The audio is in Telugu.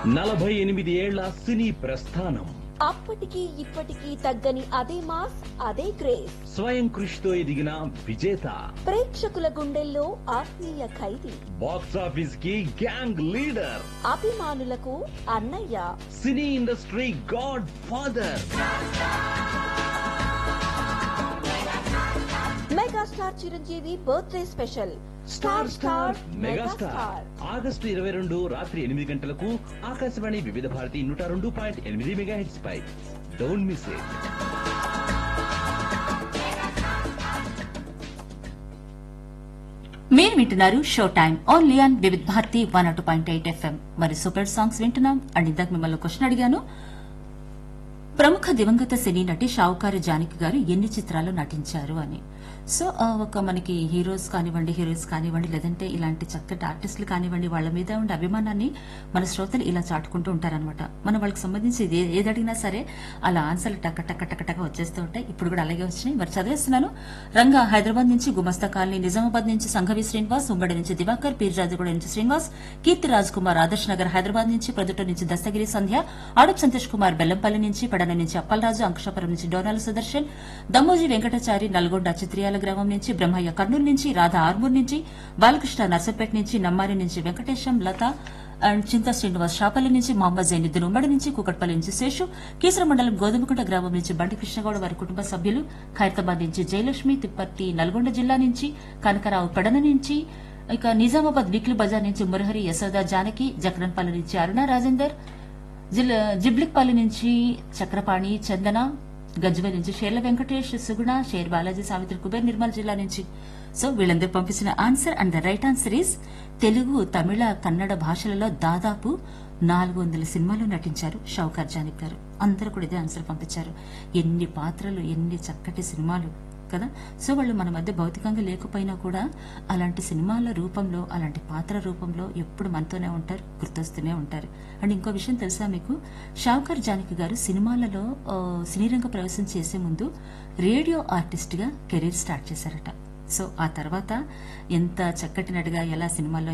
నలభై ఎనిమిది ఏళ్ల సినీ ప్రస్థానం అప్పటికి ఇప్పటికీ తగ్గని అదే మాస్ అదే క్రేజ్ స్వయం కృషితో ఎదిగిన విజేత ప్రేక్షకుల గుండెల్లో ఆత్మీయ ఖైదీ బాక్సాఫీస్ కి గ్యాంగ్ లీడర్ అభిమానులకు అన్నయ్య cine industry god father megastar Chiranjeevi birthday special star star megastar August ఇరవై రెండు రాత్రి ఎనిమిది గంటలకు ఆకాశవాణి వివిధ భారతి నూట రెండు పాయింట్ ఎనిమిది మెగా హెచ్ పై డోంట్ మిస్ ఇట్ మీరు వింటున్నారు show time only on Vividh Bharati one అటు పాయింట్ ఎయిట్ ఎఫ్ఎం మరి సూపర్ సాంగ్స్ వింటున్నాం అండ్ ఇందాక మిమ్మల్ని క్వశ్చన్ అడిగాను ప్రముఖ దివంగత సినీ నటి షావుకారు జానకి గారు ఎన్ని చిత్రాలు నటించారు అని సో ఆ, ఒక మనకి హీరోస్ కానివ్వండి హీరోయిన్స్ కానివ్వండి లేదంటే ఇలాంటి చక్కటి ఆర్టిస్టులు కానివ్వండి వాళ్ళ మీద ఉండే అభిమానాన్ని మన శ్రోతలు ఇలా చాటుకుంటూ ఉంటారనమాట మనం వాళ్ళకి సంబంధించి ఇది ఏ- ఏది అడిగినా సరే అలా ఆన్సర్లు టక్క టక్క టక్క టక్క వచ్చేస్తూ ఉంటాయి ఇప్పుడు కూడా అలాగే వచ్చినాయి మరి చదివేస్తున్నాను రంగా హైదరాబాద్ నుంచి గుమస్తా కాలనీ నిజామాబాద్ నుంచి సంఘవి శ్రీనివాస్ ఉమ్మడి నుంచి దివాకర్ పీర్రాజుగూడ నుంచి శ్రీనివాస్ కీర్తి రాజ్ కుమార్ ఆదర్శ్ నగర్ హైదరాబాద్ నుంచి ప్రొద్దుట నుంచి దస్తగిరి సంధ్య ఆడప్ సంతోష్ కుమార్ బెల్లంపల్లి నుంచి పడన నుంచి అప్పలరాజు అంకుశాపురం నుంచి డోనాల సుదర్శన్ దమ్మోజీ వెంకటాచారి నల్గొండ చిత్రియాల గ్రామం నుంచి బ్రహ్మయ్య కర్నూలు నుంచి రాధా ఆర్మూర్ నుంచి బాలకృష్ణ నర్సపేట నుంచి నమ్మారి నుంచి వెంకటేశం లత అండ్ చింతా శ్రీనివాస్ షాపల్లి నుంచి మహమ్మద్ జైనుద్దీన్ ఉమ్మడి నుంచి కూకట్పల్లి నుంచి శేషు కీసర మండలం గోధుమకుంట గ్రామం నుంచి బండి కృష్ణగౌడ వారి కుటుంబ సభ్యులు ఖైరతాబాద్ నుంచి జయలక్ష్మి తిప్పర్తి నల్గొండ జిల్లా నుంచి కనకరావు పెడన నుంచి ఇక నిజామాబాద్ వీక్లీ బజార్ నుంచి మురహరి యశోద జానకి జకరన్పల్లి నుంచి అరుణ రాజేందర్ జిల్- జిబ్లిక్పల్లి నుంచి చక్రపాణి చందన గజ్వెల్ నుంచి షేర్ల వెంకటేష్ సుగుణ షేర్ బాలాజీ సావిత్రి కుబేర్ నిర్మల్ జిల్లా నుంచి సో వీళ్ళందరూ పంపించిన answer and the right answer is Telugu Tamil Kannada భాషలలో దాదాపు నాలుగు వందల సినిమాలు నటించారు షౌకర్ జానిక్ గారు అందరూ కూడా ఇదే ఆన్సర్ పంపించారు ఎన్ని పాత్రలు ఎన్ని చక్కటి సినిమాలు కదా సో వాళ్ళు మన మధ్య భౌతికంగా లేకపోయినా కూడా అలాంటి సినిమాల రూపంలో అలాంటి పాత్ర రూపంలో ఎప్పుడు మనతోనే ఉంటారు గుర్తొస్తూనే ఉంటారు అండ్ ఇంకో విషయం తెలుసా మీకు షావుకర్ జానకి గారు సినిమాలలో ఆ, సినీ రంగ ప్రవేశం చేసే ముందు రేడియో ఆర్టిస్ట్ గా కెరీర్ స్టార్ట్ చేశారట సో ఆ తర్వాత ఎంత చక్కటి నటిగా ఎలా సినిమాల్లో